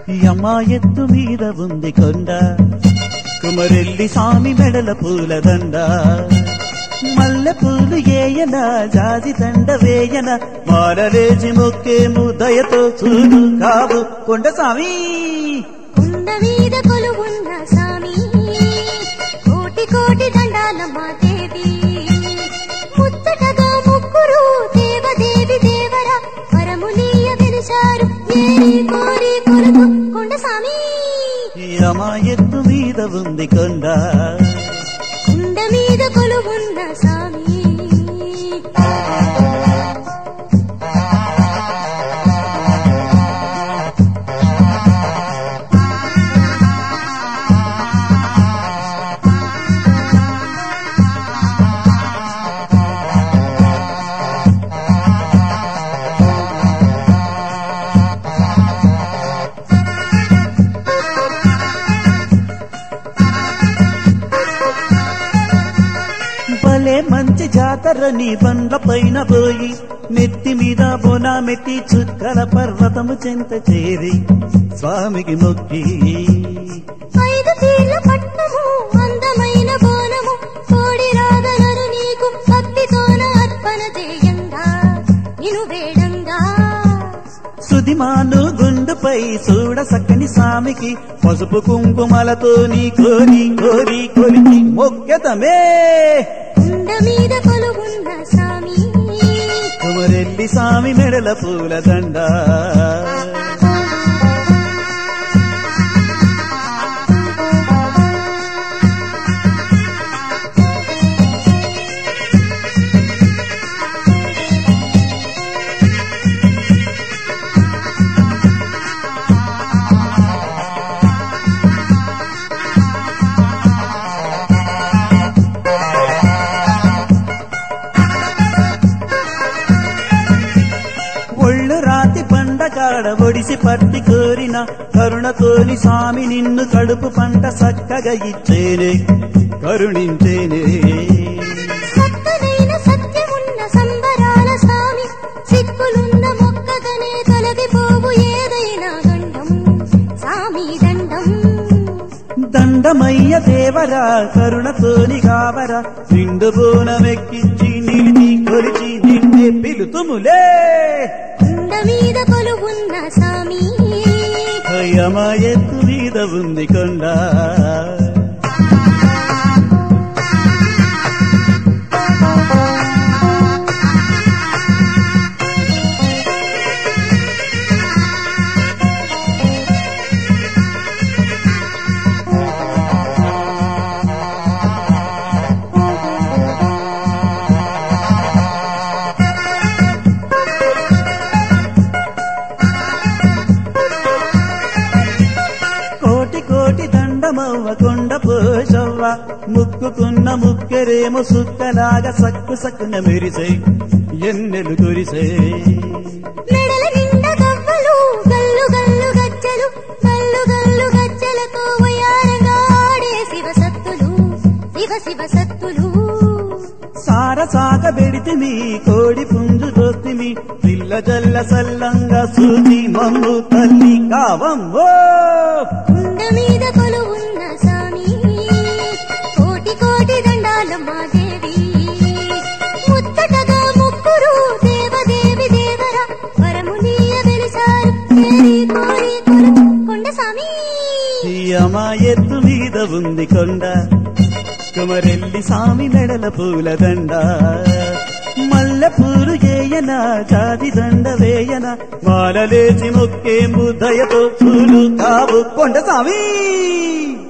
యమ్మ ఎత్తు మీద ఉంది కొండ కుమరెల్లి స్వామి మెడల పూలదండ మల్లె పూలు ఏయన జాజి దండ వేయన మారలేజి మొక్కేము దయతో చూడు కావు కొండ స్వామి కొండ మీద కొలువున్న స్వామి కోటి కోటి దండాల మా దేవి ముచ్చటగా ముగ్గురు దేవదేవి దేవర వరములీయ వెలిశారు ఏరి కోరి కొలుకు కొండ స్వామి యమ ఎత్తు మీద ఉంది కొండ కొండ మీద కొలువున్న స్వామి భలే మంచి జాతర నీ బండ్ల పైన పోయి నెత్తి మీద బోనామెట్టి చుక్కల పర్వతము చెంత చేరి స్వామికి మొక్కి ఐదు తీర్ల పట్టము అందమైన బోనము కోడి రాగలరు నీకు భక్తితోన అర్పణ చేయంగా నిను వేడంగా సుదిమాను గుండుపై చూడ సక్కని స్వామికి పసుపు కుంకుమలతో నీ కోరి కోరి కొలికి మొక్కెదమే కొండ మీద కొలువున్న స్వామి కుమరెల్లి స్వామి మెడల పూల దండ ఒళ్ళు రాతి పండకాడ ఒడిసి పట్టి కోరిన కరుణతోని స్వామి నిన్ను కడుపు పంట చక్కగా ఇచ్చేనే కరుణించేనే సత్తనైన సత్యమున్న సంబరాల స్వామి సిక్కులున్న మొక్కగనే తొలగిపోవు ఏదైనా గండం స్వామి దండం దండమయ్య దేవరా కరుణతోని కావరా నిండు బోనమెక్కించి నిలిచి కొలిచి నిన్నే పిలుతుములే కొండ మీద కొలువున్న స్వామి అయ్యమ ఎత్తు మీద ఉంది కొండ కోటి కోటి దండమవ్వ కొండ పోషవ్వ ముక్కుకున్న ముక్కెరేమో సుక్కలాగా సక్కు సక్కున మెరిసే ఎన్నెలు కురిసే మెడల నిండా గవ్వలు గల్లు గల్లు గజ్జలు గల్లు గల్లు గజ్జలతో వయారంగా ఆడే శివ సత్తులు శివ శివ సత్తులు సార సాగ బెడితిమి కోడి పుంజు దోస్తిమి పిల్ల జల్ల సల్లంగా సూచి మమ్ము తల్లి కావమ్మో కొండ మీద కొలువున్న స్వామి కోటి కోటి దండాల మా దేవి ముత్తటగా ముగ్గురు దేవదేవి దేవర వరమునీయ వెలిసారు ఏరి కోరి కొలుకు కొండ స్వామి అమ్మ ఎత్తు మీద ఉంది కొండ కుమరెల్లి సామి మెడల పూల దండ మల్లె పూలు ఏయన జాతి దండ వేయన మాలలేచి మొక్కేంబు దయతో పూలు కావు కొండ సామి